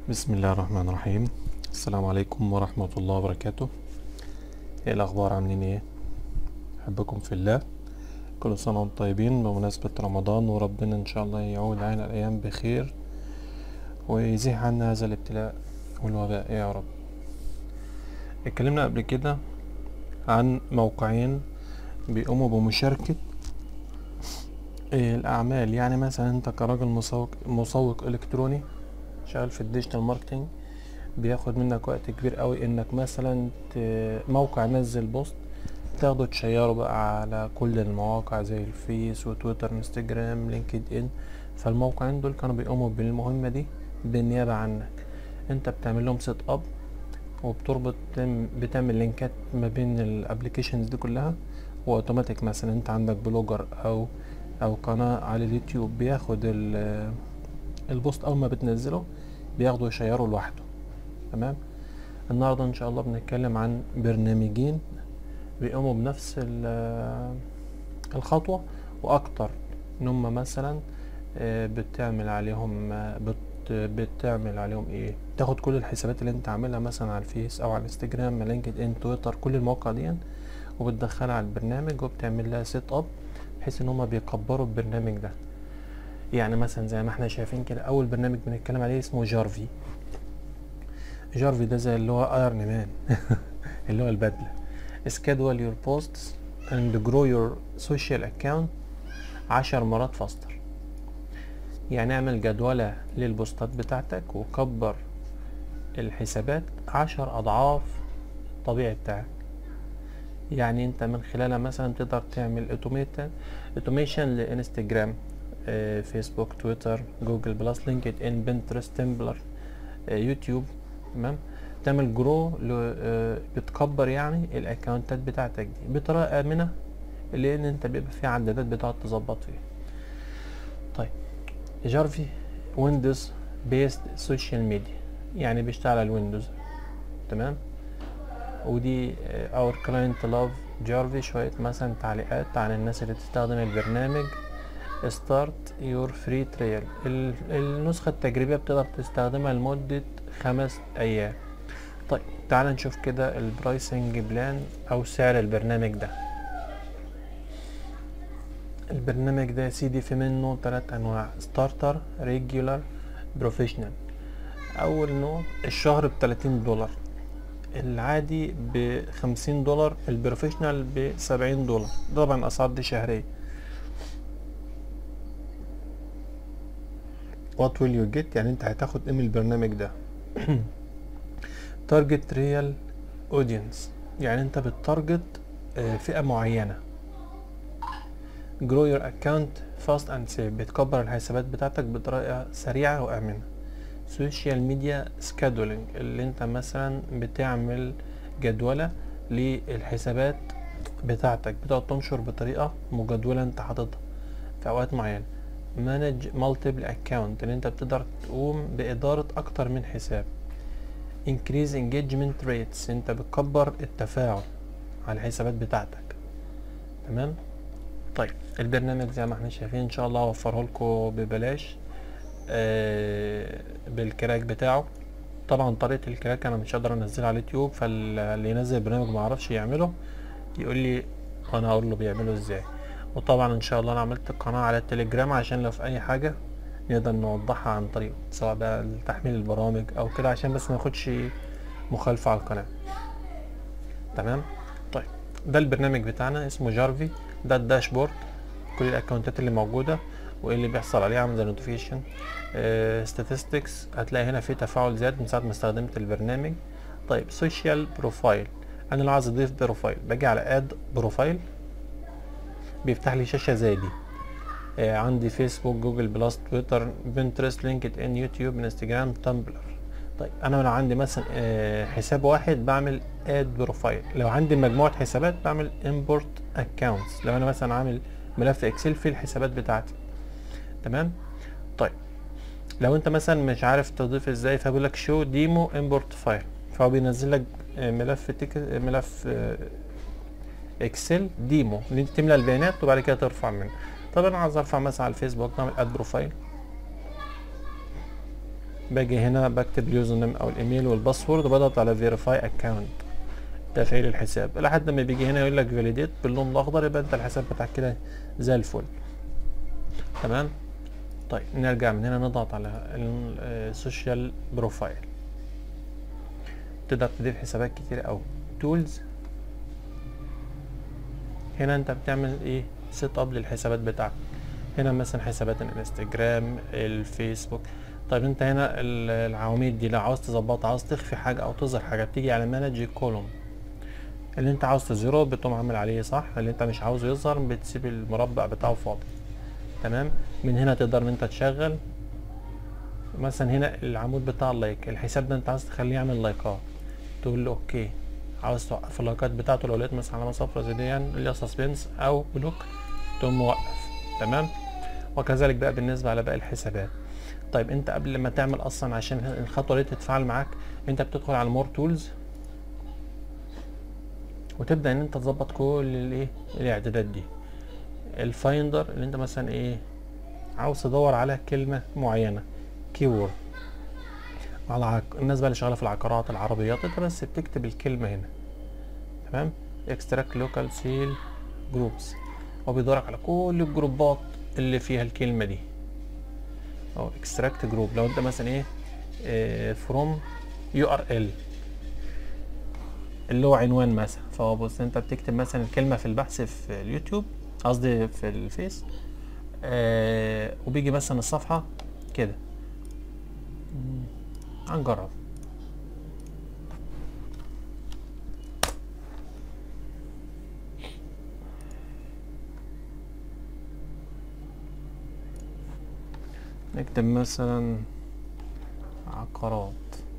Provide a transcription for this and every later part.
بسم الله الرحمن الرحيم السلام عليكم ورحمة الله وبركاته ايه الاخبار عاملين ايه احبكم في الله كل سنة وانتم طيبين بمناسبة رمضان وربنا ان شاء الله يعود علينا الايام بخير ويزيح عنا هذا الابتلاء والوباء يا رب اتكلمنا قبل كده عن موقعين بيقوموا بمشاركة إيه الأعمال يعني مثلا أنت كراجل مسوق مسوق إلكتروني شغال في الديجيتال ماركتينج بياخد منك وقت كبير قوي انك مثلا ت- موقع نزل بوست تاخده تشيره بقى على كل المواقع زي الفيس وتويتر انستجرام لينكد ان فالموقعين دول كانوا بيقوموا بالمهمة دي بالنيابة عنك انت بتعمل لهم سيت اب وبتربط بتعمل لينكات ما بين الابليكيشنز دي كلها واوتوماتيك مثلا انت عندك بلوجر او او قناة على اليوتيوب بياخد ال- البوست اول ما بتنزله بياخده يشيره لوحده تمام النهارده ان شاء الله بنتكلم عن برنامجين بيقوموا بنفس ال- الخطوة واكتر ان هم مثلا آه، بتعمل عليهم آه، بت بتعمل عليهم ايه تاخد كل الحسابات اللي انت عاملها مثلا على الفيس او على الانستجرام لينكد ان تويتر كل المواقع دي وبتدخلها على البرنامج وبتعمل لها سيت اب بحيث ان هما بيكبروا البرنامج ده يعني مثلا زي ما احنا شايفين كده اول برنامج بنتكلم عليه اسمه جارفي جارفي ده زي اللي هو ايرن مان اللي هو البدله schedule your posts and grow your social account عشر مرات فاستر يعني اعمل جدولة للبوستات بتاعتك وكبر الحسابات عشر اضعاف الطبيعي بتاعك يعني انت من خلالها مثلا تقدر تعمل اوتوميشن لانستجرام آه، فيسبوك تويتر جوجل بلس لينكد ان بنترست تمبلر آه، يوتيوب تمام تعمل جرو بتكبر يعني الاكونتات بتاعتك دي بطريقه امنه لان انت بيبقى في عدادات بتقعد تظبط فيها طيب جارفي ويندوز بيست سوشيال ميديا يعني بيشتغل على الويندوز تمام ودي اور كلاينت لاف جارفي شويه مثلا تعليقات عن الناس اللي تستخدم البرنامج ستارت يور فري تريال النسخة التجريبية بتقدر تستخدمها لمدة خمس أيام طيب تعال نشوف كده البرايسنج بلان أو سعر البرنامج ده البرنامج ده يا سيدي في منه تلات أنواع ستارتر ريجولار بروفيشنال أول نوع الشهر بتلاتين دولار العادي بخمسين دولار البروفيشنال بسبعين دولار طبعا الأسعار دي شهرية وات ويل يو جيت يعني انت هتاخد ايه من البرنامج ده تارجت ريال اودينس يعني انت بتارجت آه، فئة معينة grow your account fast and safe بتكبر الحسابات بتاعتك بطريقة سريعة وآمنة سوشيال ميديا سكادولينج اللي انت مثلا بتعمل جدولة للحسابات بتاعتك بتقعد تنشر بطريقة مجدولة انت حاططها في اوقات معينة مانج مالتيبل اكونت ان انت بتقدر تقوم باداره اكتر من حساب increase engagement rates انت بتكبر التفاعل على الحسابات بتاعتك تمام طيب البرنامج زي ما احنا شايفين ان شاء الله هوفره لكم ببلاش آه بالكراك بتاعه طبعا طريقه الكراك انا مش هقدر انزلها على اليوتيوب فاللي ينزل البرنامج ما يعرفش يعمله يقول لي انا هقول له بيعمله ازاي وطبعا ان شاء الله انا عملت قناة على التليجرام عشان لو في اي حاجة نقدر نوضحها عن طريقه سواء بقى تحميل البرامج او كده عشان بس ما ياخدش مخالفة على القناة تمام طيب ده البرنامج بتاعنا اسمه جارفي ده الداشبورد كل الاكونتات اللي موجودة وايه اللي بيحصل عليها عامل زي نوتيفيكيشن ستاتستكس هتلاقي هنا في تفاعل زاد من ساعة ما استخدمت البرنامج طيب سوشيال بروفايل انا لو عايز اضيف بروفايل باجي على اد بروفايل بيفتح لي شاشه زي دي آه عندي فيسبوك جوجل بلس تويتر بنترست لينكد ان يوتيوب انستجرام تمبلر طيب انا لو عندي مثلا آه حساب واحد بعمل اد بروفايل لو عندي مجموعه حسابات بعمل امبورت اكونتس لو انا مثلا عامل ملف اكسل فيه الحسابات بتاعتي تمام طيب لو انت مثلا مش عارف تضيف ازاي فبيقول لك شو ديمو امبورت فايل فهو بينزل لك آه ملف تك... ملف آه اكسل ديمو اللي انت تملى البيانات وبعد كده ترفع منه طب انا عايز ارفع مثلا على الفيسبوك بعمل اد بروفايل باجي هنا بكتب اليوزر نيم او الايميل والباسورد وبضغط على فيريفاي اكونت تفعيل الحساب لحد ما بيجي هنا يقول لك فاليديت باللون الاخضر يبقى انت الحساب بتاعك كده زي الفل تمام طيب نرجع من هنا نضغط على السوشيال بروفايل تقدر تضيف حسابات كتير او تولز هنا انت بتعمل ايه سيت اب للحسابات بتاعتك هنا مثلا حسابات الانستجرام الفيسبوك طيب انت هنا العواميد دي لو عاوز تظبطها عاوز تخفي حاجه او تظهر حاجه بتيجي على مانج كولوم اللي انت عاوز تظهره بتقوم عامل عليه صح اللي انت مش عاوزه يظهر بتسيب المربع بتاعه فاضي تمام من هنا تقدر ان انت تشغل مثلا هنا العمود بتاع اللايك الحساب ده انت عاوز تخليه يعمل لايكات تقول له اوكي عاوز توقف اللايكات بتاعته لو لقيت مثلا علامه صفرا زي دي اللي هي سسبنس او بلوك تقوم موقف تمام وكذلك بقى بالنسبه على باقي الحسابات طيب انت قبل ما تعمل اصلا عشان الخطوه دي تتفعل معاك انت بتدخل على مور تولز وتبدا ان انت تظبط كل الايه الاعدادات دي الفايندر اللي انت مثلا ايه عاوز تدور على كلمه معينه كيورد على عق... الناس بقى اللي شغاله في العقارات العربيات انت بس بتكتب الكلمه هنا تمام اكستراكت لوكال سيل جروبس هو بيدورك على كل الجروبات اللي فيها الكلمه دي او اكستراكت جروب لو انت مثلا ايه فروم يو ار ال اللي هو عنوان مثلا فهو بص انت بتكتب مثلا الكلمه في البحث في اليوتيوب قصدي في الفيس آه وبيجي مثلا الصفحه كده هنجرب نكتب مثلا عقارات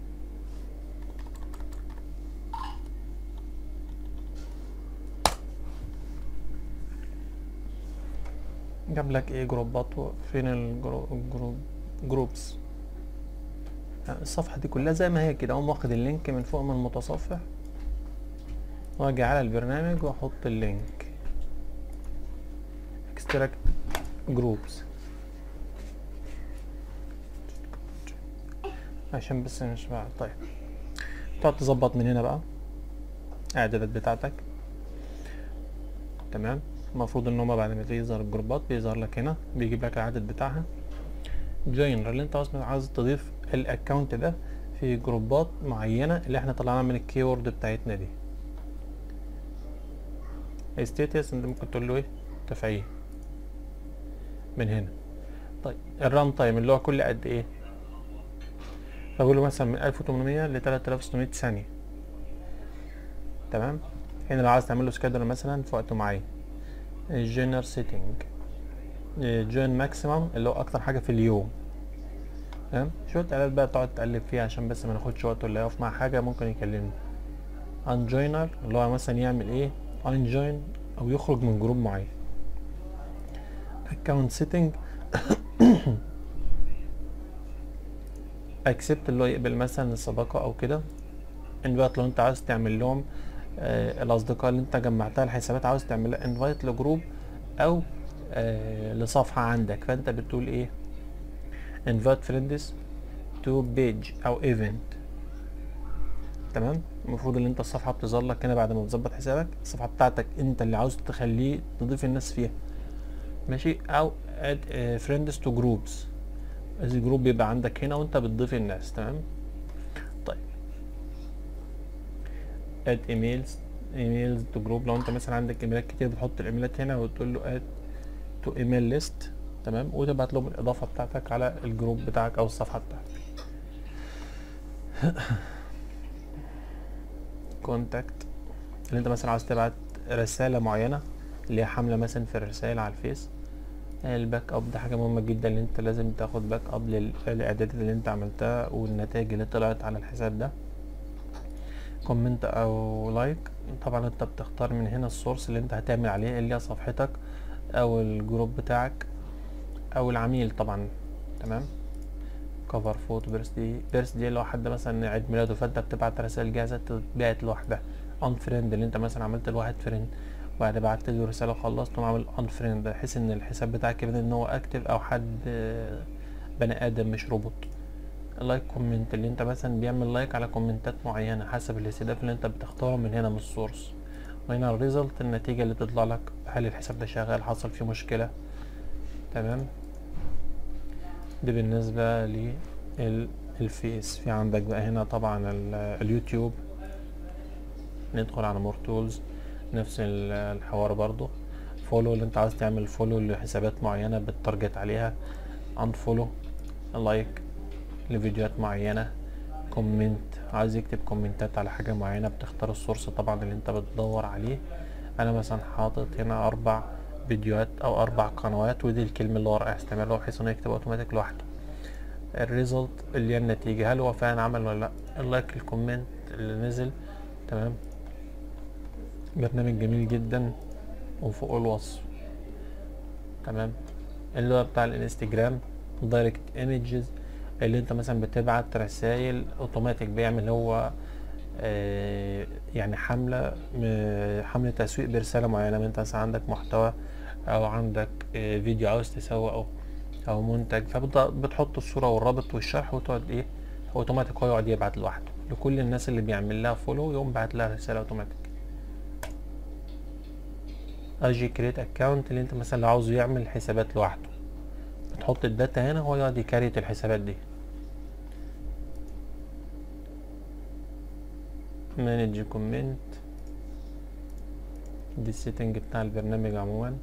جاب لك ايه جروبات فين الجروب جروبس الصفحة دي كلها زي ما هي كده اقوم واخد اللينك من فوق من المتصفح واجي على البرنامج واحط اللينك اكستراكت جروبس عشان بس مش بقى طيب تقعد تظبط من هنا بقى اعدادات بتاعتك تمام المفروض ان هما بعد ما تظهر الجروبات بيظهر لك هنا بيجيب لك العدد بتاعها جوينر اللي انت اصلا عاوز تضيف الاكونت ده في جروبات معينة اللي احنا طلعناها من الكيورد بتاعتنا دي ستيتس انت ممكن تقول له ايه تفعيل من هنا طيب الران تايم اللي هو كل قد ايه فاقول له مثلا من 1800 ل 3600 ثانية تمام هنا لو عايز تعمل له سكادر مثلا في وقت معين جنر سيتنج جوين ماكسيمم اللي هو اكتر حاجة في اليوم تمام شوية اعداد بقى تقعد تقلب فيها عشان بس ما ناخدش وقت ولا يقف مع حاجة ممكن يكلمني انجوينر اللي هو مثلا يعمل ايه انجوين او يخرج من جروب معين account setting accept اللي هو يقبل مثلا الصداقة او كده انفايت لو انت عاوز تعمل لهم آه الاصدقاء اللي انت جمعتها الحسابات عاوز تعمل لها انفايت لجروب او آه لصفحة عندك فانت بتقول ايه invite friends to page او event تمام المفروض ان انت الصفحه بتظهر لك هنا بعد ما تظبط حسابك الصفحه بتاعتك انت اللي عاوز تخليه تضيف الناس فيها ماشي او add uh, friends to groups الجروب بيبقى عندك هنا وانت بتضيف الناس تمام طيب add emails emails to group لو انت مثلا عندك ايميلات كتير بتحط الايميلات هنا وتقول له add to email list تمام وتبعت لهم الاضافه بتاعتك على الجروب بتاعك او الصفحه بتاعتك كونتاكت اللي انت مثلا عاوز تبعت رساله معينه اللي هي حمله مثلا في الرسائل على الفيس الباك اب ده حاجه مهمه جدا اللي انت لازم تاخد باك اب للاعدادات اللي انت عملتها والنتائج اللي طلعت على الحساب ده كومنت او لايك طبعا انت بتختار من هنا السورس اللي انت هتعمل عليه اللي هي صفحتك او الجروب بتاعك او العميل طبعا تمام كفر فوتو بيرث دي بيرث دي لو حد مثلا عيد ميلاده فانت بتبعت رسائل جاهزه تتبعت لوحدها ان فريند اللي انت مثلا عملت لواحد فريند وبعد بعت له رساله وخلصت تقوم عامل ان فريند بحيث ان الحساب بتاعك يبان ان هو اكتف او حد بني ادم مش روبوت اللايك كومنت اللي انت مثلا بيعمل لايك على كومنتات معينة حسب الاستهداف اللي انت بتختاره من هنا من السورس وهنا الريزلت النتيجة اللي تطلع لك هل الحساب ده شغال حصل فيه مشكلة تمام دي بالنسبة للفيس في عندك بقى هنا طبعا ال- اليوتيوب ندخل على مور تولز نفس ال- الحوار برضو فولو اللي انت عايز تعمل فولو لحسابات معينة بتارجت عليها انفولو لايك لفيديوهات معينة كومنت عايز يكتب كومنتات على حاجة معينة بتختار السورس طبعا اللي انت بتدور عليه انا مثلا حاطط هنا اربع فيديوهات او اربع قنوات ودي الكلمة اللي هو رايح استعملها بحيث انه يكتب اوتوماتيك لوحده الريزلت اللي هي النتيجة هل هو فعلا عمل ولا لا اللايك الكومنت اللي نزل تمام برنامج جميل جدا وفوق الوصف تمام اللي هو بتاع الانستجرام دايركت ايمجز اللي انت مثلا بتبعت رسائل اوتوماتيك بيعمل هو آه يعني حملة م- حملة تسويق برسالة معينة انت مثلا عندك محتوى او عندك آه فيديو عاوز تسوقه او منتج فبتحط الصورة والرابط والشرح وتقعد ايه اوتوماتيك هو يقعد يبعت لوحده لكل الناس اللي بيعمل لها فولو يقوم بعت لها رسالة اوتوماتيك اجي كريت اكونت اللي انت مثلا لو عاوزه يعمل حسابات لوحده بتحط الداتا هنا هو يقعد يكريت الحسابات دي مانج كومنت دي السيتنج بتاع البرنامج عموما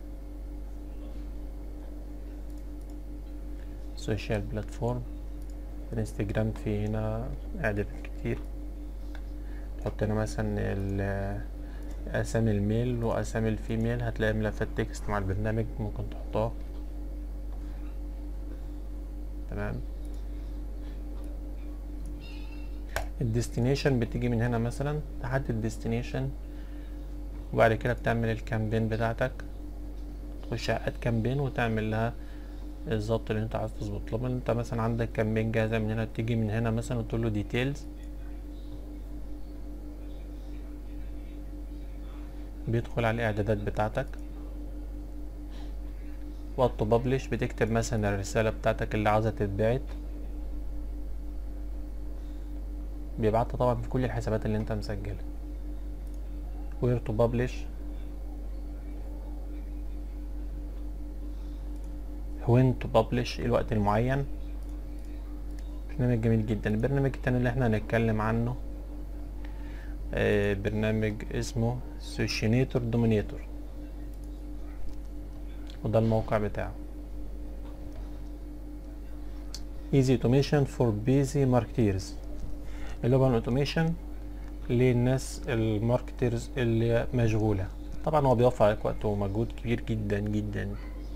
سوشيال بلاتفورم الانستجرام في هنا اعدادات كتير تحط هنا مثلا ال- اسامي الميل واسامي الفيميل هتلاقي ملفات تكست مع البرنامج ممكن تحطها تمام الديستنيشن بتيجي من هنا مثلا تحدد الديستنيشن وبعد كده بتعمل الكامبين بتاعتك تخش على اد كامبين وتعمل لها الظبط اللي انت عايز تظبط لما انت مثلا عندك كامبين جاهزه من هنا تيجي من هنا مثلا وتقول له ديتيلز بيدخل على الاعدادات بتاعتك وقت ببلش بتكتب مثلا الرسالة بتاعتك اللي عاوزة تتبعت بيبعتها طبعا في كل الحسابات اللي انت مسجلها where to publish when to publish الوقت المعين برنامج جميل جدا البرنامج التاني اللي احنا هنتكلم عنه آه، برنامج اسمه سوشينيتور دومينيتور وده الموقع بتاعه easy automation for busy marketers اللي هو الاوتوميشن للناس الماركترز اللي مشغولة طبعا هو بيوفر عليك وقت ومجهود كبير جدا جدا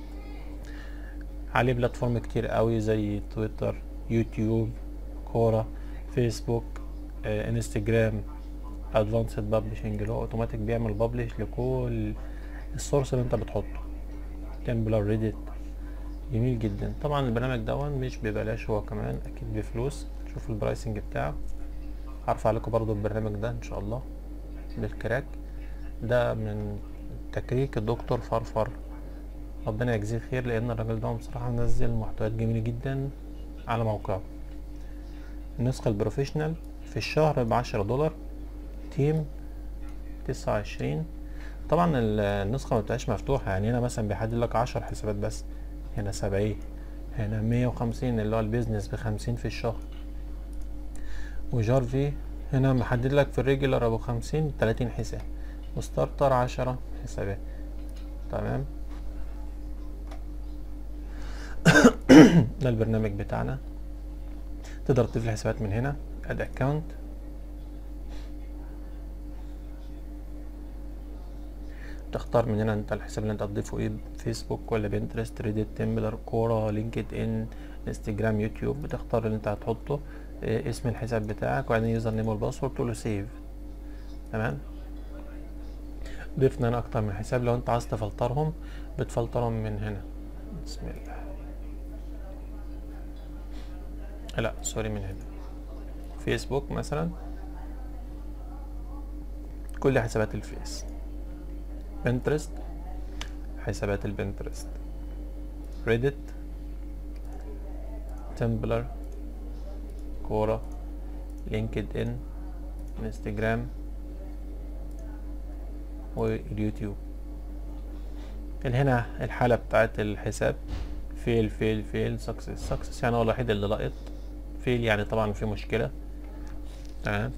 عليه بلاتفورم كتير قوي زي تويتر يوتيوب كورة فيسبوك آه، انستجرام ادفانسد بابليشنج اللي هو اوتوماتيك بيعمل بابليش لكل السورس اللي انت بتحطه تمبلر ريديت جميل جدا طبعا البرنامج دون مش ببلاش هو كمان اكيد بفلوس شوف البرايسنج بتاعه هرفع لكم برضو البرنامج ده ان شاء الله بالكراك ده من تكريك الدكتور فرفر ربنا يجزيه خير لان الراجل ده بصراحة منزل محتويات جميلة جدا على موقعه النسخة البروفيشنال في الشهر بعشرة دولار تيم تسعة وعشرين طبعا ال- النسخة ما بتبقاش مفتوحة يعني هنا مثلا بيحدد لك عشر حسابات بس هنا سبعين هنا مية وخمسين اللي هو البيزنس بخمسين في الشهر وجارفي هنا محدد لك في الريجولار ابو خمسين تلاتين حساب وستارتر عشرة حسابات تمام ده البرنامج بتاعنا تقدر تضيف الحسابات من هنا اد اكونت تختار من هنا انت الحساب اللي انت هتضيفه ايه فيسبوك ولا بنترست ريديت تمبلر كورة لينكد ان انستجرام يوتيوب بتختار اللي انت هتحطه اه اسم الحساب بتاعك وبعدين يوزر نيم والباسورد تقول له سيف تمام ضفنا هنا اكتر من حساب لو انت عايز تفلترهم بتفلترهم من هنا بسم الله لا سوري من هنا فيسبوك مثلا كل حسابات الفيس بنترست حسابات البنترست ريدت تمبلر كورة لينكد ان انستجرام واليوتيوب هنا الحالة بتاعت الحساب فيل فيل فيل سكسس سكسس يعني هو الوحيد اللي لقط فيل يعني طبعا في مشكلة تمام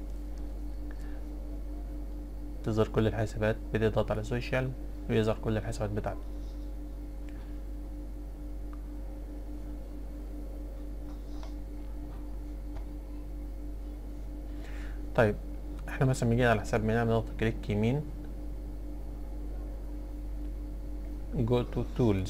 تظهر كل الحسابات بتضغط على سوشيال ويظهر كل الحسابات بتاعته طيب احنا مثلا بنيجي على حساب بنعمل نضغط كليك يمين go to tools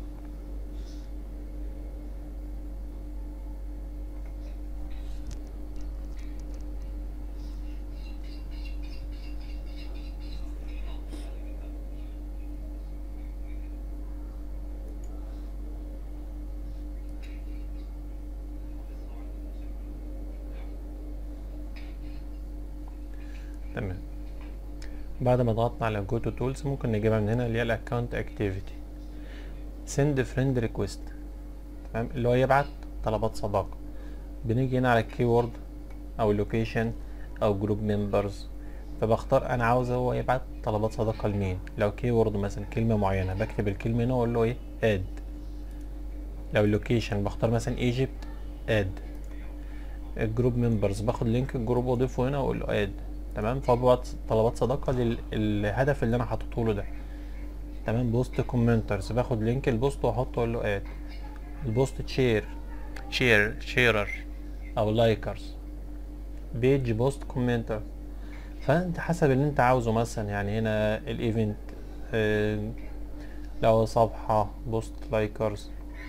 تمام بعد ما ضغطنا على جو تو تولز ممكن نجيبها من هنا اللي هي الاكونت اكتيفيتي سند فريند ريكويست تمام اللي هو يبعت طلبات صداقه بنيجي هنا على الكيورد او اللوكيشن او جروب ممبرز فبختار انا عاوز هو يبعت طلبات صداقه لمين لو كيورد مثلا كلمه معينه بكتب الكلمه هنا واقول له ايه اد لو اللوكيشن بختار مثلا ايجيبت اد الجروب ممبرز باخد لينك الجروب واضيفه هنا واقول له اد تمام فببعت طلبات صداقه للهدف اللي انا حاطه له ده تمام بوست كومنترز باخد لينك البوست واحطه اقول له اد البوست شير شير شيرر او لايكرز بيج بوست كومنتر فانت حسب اللي انت عاوزه مثلا يعني هنا الايفنت آه لو صفحة بوست لايكرز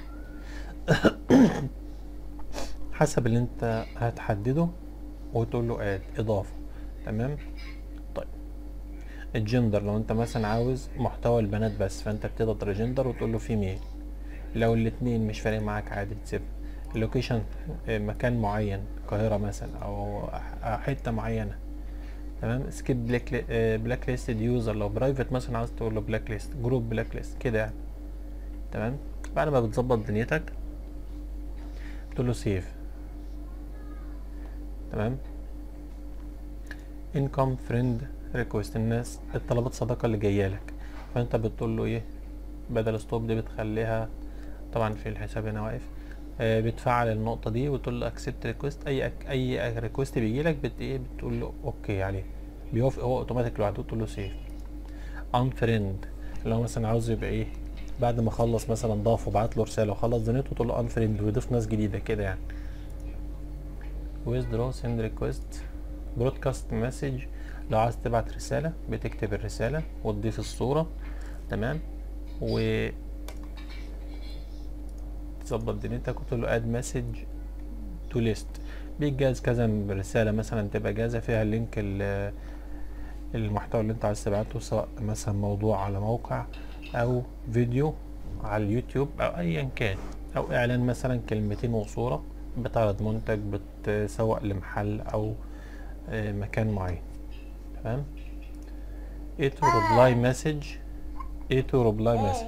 حسب اللي انت هتحدده وتقول له اد اضافة تمام طيب الجندر لو انت مثلا عاوز محتوى البنات بس فانت بتضغط على جندر وتقول له فيميل لو الاتنين مش فارق معاك عادي بتسيبها اللوكيشن مكان معين القاهرة مثلا او حتة معينة تمام سكيب بلاك بلاك ليستد يوزر لو برايفت مثلا عاوز تقول له بلاك ليست جروب بلاك ليست كده يعني تمام بعد ما بتظبط دنيتك تقول له سيف تمام انكم فريند ريكوست الناس الطلبات صداقه اللي جايه لك فانت بتقول له ايه بدل ستوب دي بتخليها طبعا في الحساب هنا واقف آه بتفعل النقطه دي وتقول له اكسبت ريكوست اي أك اي ريكوست بيجي لك بت ايه بتقول له اوكي عليه بيوافق هو اوتوماتيك لوحده تقول له سيف ان فريند اللي هو مثلا عاوز يبقى ايه بعد ما خلص مثلا ضاف وبعت له رساله وخلص دنيته تقول له ان فريند ويضيف ناس جديده كده يعني withdraw send request broadcast message لو عايز تبعت رسالة بتكتب الرسالة وتضيف الصورة تمام و تظبط دنيتك وتقول له add message to list بيجهز كذا رسالة مثلا تبقى جاهزة فيها اللينك المحتوى اللي انت عايز تبعته سواء مثلا موضوع على موقع او فيديو على اليوتيوب او ايا كان او اعلان مثلا كلمتين وصورة بتعرض منتج بتسوق لمحل او مكان معين تمام ايه تو ريبلاي مسج ايه تو ريبلاي مسج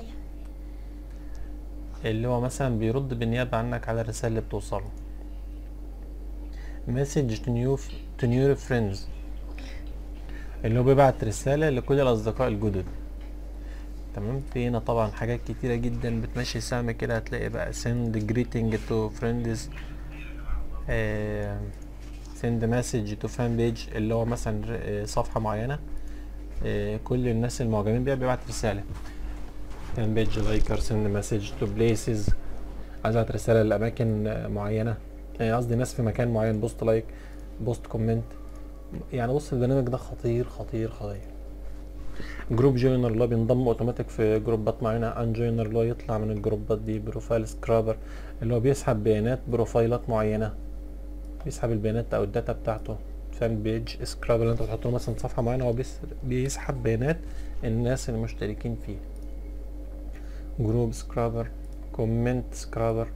اللي هو مثلا بيرد بالنيابة عنك على الرسالة اللي بتوصله مسج تو نيو تو نيو فريندز اللي هو بيبعت رسالة لكل الأصدقاء الجدد تمام في هنا طبعا حاجات كتيرة جدا بتمشي سهم كده هتلاقي بقى send greeting to friends send message to fan page اللي هو مثلا صفحة معينة كل الناس المعجبين بيها بيبعت رسالة fan page لايكر send message to places عايز ابعت رسالة لأماكن معينة قصدي ناس في مكان معين بوست لايك بوست كومنت يعني بص البرنامج ده خطير خطير خطير جروب جوينر اللي هو بينضم اوتوماتيك في جروبات معينه ان جوينر اللي هو يطلع من الجروبات دي بروفايل سكرابر اللي هو بيسحب بيانات بروفايلات معينه بيسحب البيانات او الداتا بتاعته فان بيج سكرابر اللي انت بتحط له مثلا صفحه معينه هو بيسحب بيانات الناس المشتركين فيه جروب سكرابر كومنت سكرابر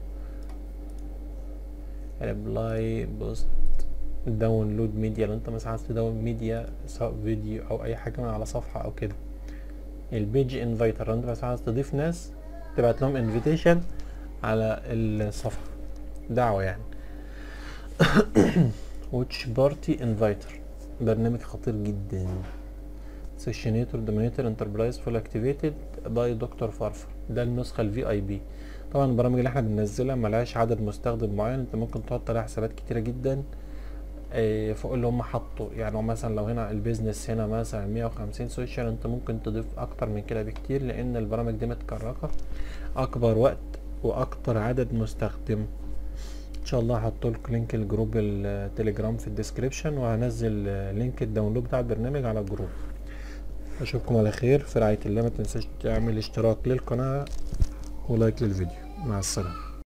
ريبلاي بوست داونلود ميديا لو انت مثلا عايز تداون ميديا سواء فيديو او اي حاجه من على صفحه او كده البيج انفايتر لو انت مثلا عايز تضيف ناس تبعت لهم انفيتيشن على الصفحه دعوه يعني واتش بارتي انفايتر برنامج خطير جدا سيشنيتور دومينيتور انتربرايز فول اكتيفيتد باي دكتور فارفر ده النسخه الفي اي بي طبعا البرامج اللي احنا بننزلها ملهاش عدد مستخدم معين انت ممكن تحط عليها حسابات كتيره جدا آه، فوق اللي هم حطوا يعني هو مثلا لو هنا البيزنس هنا مثلا 150 سوشيال انت ممكن تضيف اكتر من كده بكتير لان البرامج دي متكركه اكبر وقت واكتر عدد مستخدم ان شاء الله هحط لكم لينك الجروب التليجرام في الديسكريبشن وهنزل آه، لينك الداونلود بتاع البرنامج على الجروب اشوفكم على خير في رعايه الله ما تنساش تعمل اشتراك للقناه ولايك للفيديو مع السلامه